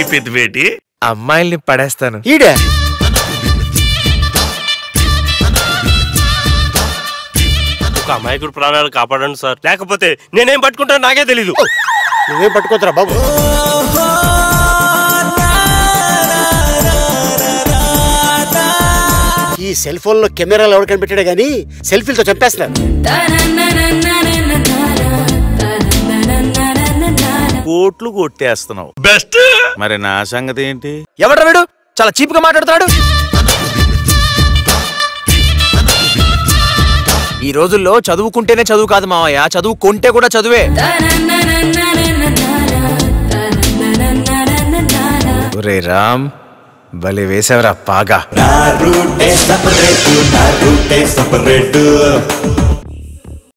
పెద్దిపేటి అమ్మాయిల్ని పడేస్తాను ఈడే ఒక అమాయకుడు ప్రాణాలు కాపాడండి సార్ లేకపోతే నేనేం పట్టుకుంటానో నాకే తెలీదు నువ్వేం పట్టుకోతురా బాబు ఈ సెల్ ఫోన్ లో కెమెరాలు ఎవరు కనిపెట్టాడే గానీ సెల్ఫీలతో చంపేస్తున్నారు కోట్లు కొట్టేస్తున్నావు బెస్ట్ మరి నా సంగతి ఏంటి ఎవడ్రా వీడు చాలా చీప్ గా మాట్లాడుతున్నాడు ఈ రోజుల్లో చదువుకుంటేనే చదువు కాదు మావయ్య చదువు కొంటే కూడా చదువే ఒరే రామ్ భలే వేసావరా పాగా నా రూటే సపరేట్ నా రూటే సపరేట్